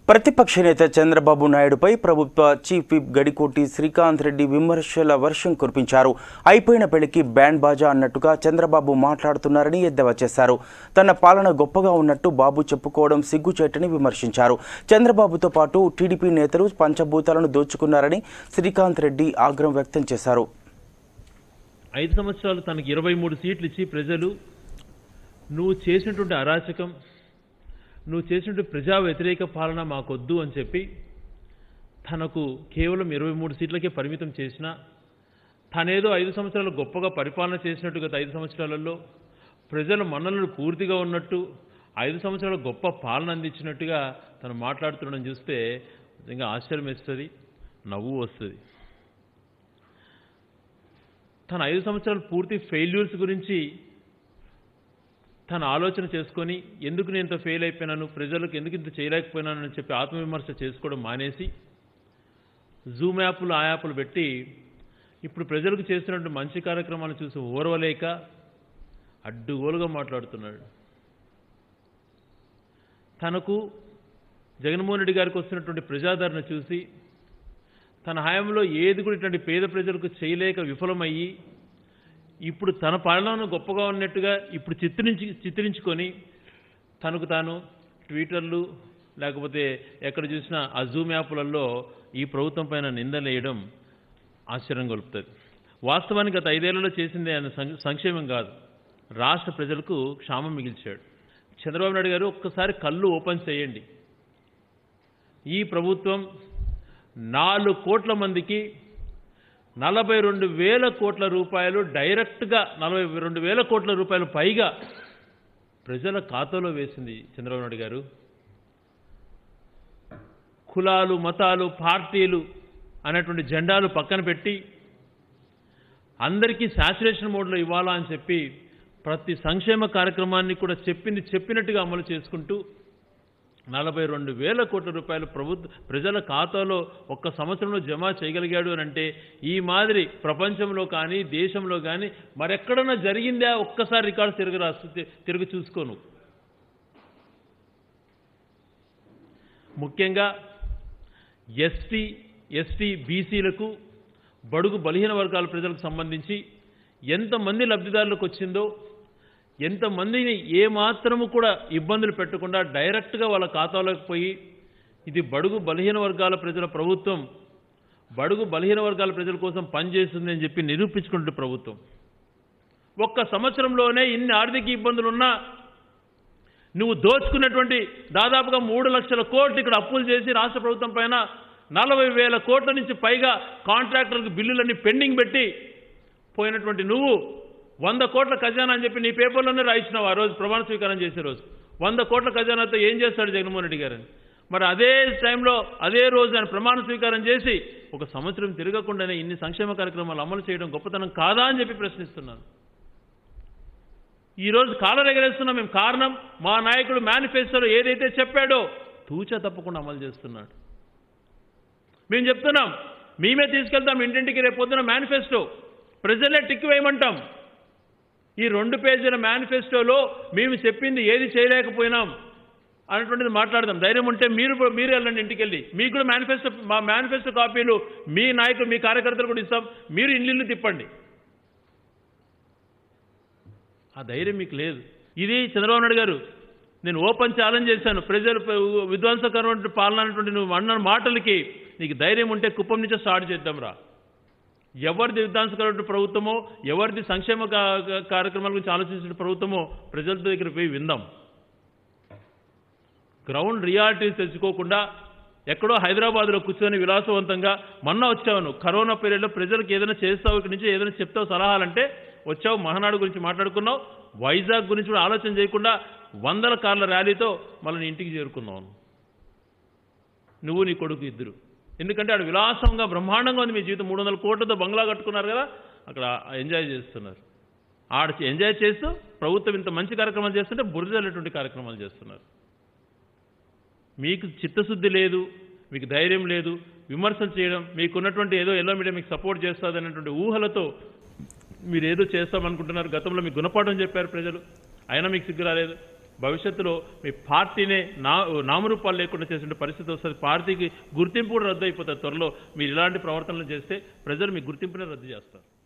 ప్రతిపక్ష నేత చంద్రబాబు నాయుడుపై ప్రభుత్వ చీఫ్ విప్ గడికోటి శ్రీకాంత్ రెడ్డి విమర్శల వర్షం కురిపించారు అయిపోయిన పెళ్లికి బ్యాండ్ బాజా అన్నట్టుగా చంద్రబాబు మాట్లాడుతున్నారని ఎద్దేవా చేశారు తన పాలన గొప్పగా ఉన్నట్టు బాబు చెప్పుకోవడం సిగ్గుచేటని విమర్శించారు చంద్రబాబుతో పాటు టీడీపీ నేతలు పంచభూతాలను దోచుకున్నారని శ్రీకాంత్ రెడ్డి ఆగ్రహం వ్యక్తం చేశారు ఐదు సంవత్సరాలు తనకి ఇరవై మూడు సీట్లు ఇచ్చి ప్రజలు నువ్వు చేసినటువంటి అరాచకం నువ్వు చేసినటువంటి ప్రజా వ్యతిరేక పాలన మాకొద్దు అని చెప్పి తనకు కేవలం ఇరవై మూడు సీట్లకే పరిమితం చేసిన తనేదో ఐదు సంవత్సరాలు గొప్పగా పరిపాలన చేసినట్టు గత ఐదు సంవత్సరాలలో ప్రజల మన్ననలు పూర్తిగా ఉన్నట్టు ఐదు సంవత్సరాలు గొప్ప పాలన అందించినట్టుగా తను మాట్లాడుతుండడం చూస్తే నిజంగా ఆశ్చర్యం వేస్తుంది నవ్వు వస్తుంది తన ఐదు సంవత్సరాలు పూర్తి ఫెయిల్యూర్స్ గురించి తన ఆలోచన చేసుకొని ఎందుకు నేను ఇంత ఫెయిల్ అయిపోయినాను ప్రజలకు ఎందుకు ఇంత చేయలేకపోయినాను అని చెప్పి ఆత్మవిమర్శ చేసుకోవడం మానేసి జూమ్ యాప్లు ఆ యాప్లు పెట్టి ఇప్పుడు ప్రజలకు చేస్తున్నటువంటి మంచి కార్యక్రమాలు చూసి ఓర్వలేక అడ్డుగోలుగా మాట్లాడుతున్నాడు తనకు జగన్మోహన్ రెడ్డి గారికి వస్తున్నటువంటి ప్రజాదరణ చూసి తన హయాంలో ఏది కూడా ఇటువంటి పేద ప్రజలకు చేయలేక విఫలమయ్యి ఇప్పుడు తన పాలన గొప్పగా ఉన్నట్టుగా ఇప్పుడు చిత్రించి చిత్రించుకొని తనకు తాను ట్విట్టర్లు లేకపోతే ఎక్కడ చూసినా ఆ జూమ్ యాప్లలో ఈ ప్రభుత్వం పైన నిందలేయడం ఆశ్చర్యం గొలుపుతుంది వాస్తవానికి గత ఐదేళ్లలో చేసింది ఆయన సం- సంక్షేమం కాదు రాష్ట్ర ప్రజలకు క్షామం మిగిల్చాడు చంద్రబాబు నాయుడు గారు ఒక్కసారి కళ్ళు ఓపెన్ చేయండి ఈ ప్రభుత్వం నాలుగు కోట్ల మందికి నలభై రెండు వేల కోట్ల రూపాయలు డైరెక్ట్గా నలభై రెండు వేల కోట్ల రూపాయలు పైగా ప్రజల ఖాతాలో వేసింది చంద్రబాబు నాయుడు గారు కులాలు మతాలు పార్టీలు అనేటువంటి జెండాలు పక్కన పెట్టి అందరికీ శాచురేషన్ మోడ్లో ఇవ్వాలా అని చెప్పి ప్రతి సంక్షేమ కార్యక్రమాన్ని కూడా చెప్పింది చెప్పినట్టుగా అమలు చేసుకుంటూ నలభై రెండు వేల కోట్ల రూపాయలు ప్రభుత్వ ప్రజల ఖాతాలో ఒక్క సంవత్సరంలో జమ చేయగలిగాడు అని అంటే ఈ మాదిరి ప్రపంచంలో కానీ దేశంలో కానీ మరెక్కడన్నా జరిగిందా ఒక్కసారి రికార్డు తిరగ తిరిగి చూసుకోను ముఖ్యంగా ఎస్టీ ఎస్టీ బీసీలకు బడుగు బలహీన వర్గాల ప్రజలకు సంబంధించి ఎంతమంది లబ్ధిదారులకు వచ్చిందో ఎంతమందిని ఏ మాత్రము కూడా ఇబ్బందులు పెట్టకుండా డైరెక్ట్గా వాళ్ళ ఖాతాలోకి పోయి ఇది బడుగు బలహీన వర్గాల ప్రజల ప్రభుత్వం బడుగు బలహీన వర్గాల ప్రజల కోసం పనిచేస్తుంది అని చెప్పి నిరూపించుకుంటే ప్రభుత్వం ఒక్క సంవత్సరంలోనే ఇన్ని ఆర్థిక ఇబ్బందులున్నా నువ్వు దోచుకున్నటువంటి దాదాపుగా మూడు లక్షల కోట్లు ఇక్కడ అప్పులు చేసి రాష్ట్ర ప్రభుత్వం పైన నలభై వేల కోట్ల నుంచి పైగా కాంట్రాక్టర్లకు బిల్లులన్నీ పెండింగ్ పెట్టి పోయినటువంటి నువ్వు వంద కోట్ల ఖజానా అని చెప్పి నీ పేపర్లోనే రాయించినావు ఆ రోజు ప్రమాణ స్వీకారం చేసే రోజు వంద కోట్ల ఖజానాతో ఏం చేస్తాడు జగన్మోహన్ రెడ్డి గారని మరి అదే టైంలో అదే రోజు ఆయన ప్రమాణ స్వీకారం చేసి ఒక సంవత్సరం తిరగకుండానే ఇన్ని సంక్షేమ కార్యక్రమాలు అమలు చేయడం గొప్పతనం కాదా అని చెప్పి ప్రశ్నిస్తున్నాను ఈ రోజు కాలర్ ఎగరేస్తున్నాం మేము కారణం మా నాయకుడు మేనిఫెస్టోలో ఏదైతే చెప్పాడో తూచా తప్పకుండా అమలు చేస్తున్నాడు మేము చెప్తున్నాం మేమే తీసుకెళ్తాం ఇంటింటికి రేపు పొద్దున మేనిఫెస్టో ప్రజలే టిక్ వేయమంటాం ఈ రెండు పేజీల మేనిఫెస్టోలో మేము చెప్పింది ఏది చేయలేకపోయినాం అనేటువంటిది మాట్లాడదాం ధైర్యం ఉంటే మీరు మీరు వెళ్ళండి ఇంటికి వెళ్ళి మీకు కూడా మేనిఫెస్టో మా మేనిఫెస్టో కాపీలు మీ నాయకులు మీ కార్యకర్తలు కూడా ఇస్తాం మీరు ఇల్లు తిప్పండి ఆ ధైర్యం మీకు లేదు ఇది చంద్రబాబు నాయుడు గారు నేను ఓపెన్ ఛాలెంజ్ చేశాను ప్రజలు విధ్వంసకరమైన పాలన అనేటువంటి నువ్వు అన్న మాటలకి నీకు ధైర్యం ఉంటే కుప్పం నుంచే స్టార్ట్ చేద్దాం రా ఎవరిది విధ్వంసకరమైన ప్రభుత్వమో ఎవరిది సంక్షేమ కా- కా- కార్యక్రమాల గురించి ఆలోచించిన ప్రభుత్వమో ప్రజల దగ్గర పోయి విందాం గ్రౌండ్ రియాలిటీస్ తెచ్చుకోకుండా ఎక్కడో హైదరాబాద్లో కూర్చొని విలాసవంతంగా మొన్న వచ్చావు నువ్వు కరోనా పీరియడ్లో ప్రజలకు ఏదైనా చేస్తావు ఇక్కడి నుంచి ఏదైనా చెప్తావు సలహాలంటే వచ్చావు మహానాడు గురించి మాట్లాడుకున్నావు వైజాగ్ గురించి కూడా ఆలోచన చేయకుండా వందల కార్ల ర్యాలీతో మళ్ళీ నీ ఇంటికి చేరుకున్నావు నువ్వు నీ కొడుకు ఇద్దరు ఎందుకంటే ఆడ విలాసంగా బ్రహ్మాండంగా ఉంది మీ జీవితం మూడు వందల కోట్లతో బంగ్లా కట్టుకున్నారు కదా అక్కడ ఎంజాయ్ చేస్తున్నారు ఆడ ఎంజాయ్ చేస్తూ ప్రభుత్వం ఇంత మంచి కార్యక్రమాలు చేస్తుంటే బురదలేటువంటి కార్యక్రమాలు చేస్తున్నారు మీకు చిత్తశుద్ధి లేదు మీకు ధైర్యం లేదు విమర్శలు చేయడం మీకున్నటువంటి ఏదో ఎల్లో మీడియా మీకు సపోర్ట్ చేస్తుంది అనేటువంటి ఊహలతో మీరు ఏదో చేస్తామనుకుంటున్నారు గతంలో మీకు గుణపాఠం చెప్పారు ప్రజలు అయినా మీకు సిగ్గు రాలేదు భవిష్యత్తులో మీ పార్టీనే నా నామరూపాలు లేకుండా చేసే పరిస్థితి వస్తుంది పార్టీకి గుర్తింపు కూడా రద్దు అయిపోతుంది త్వరలో మీరు ఇలాంటి ప్రవర్తనలు చేస్తే ప్రజలు మీ గుర్తింపునే రద్దు చేస్తారు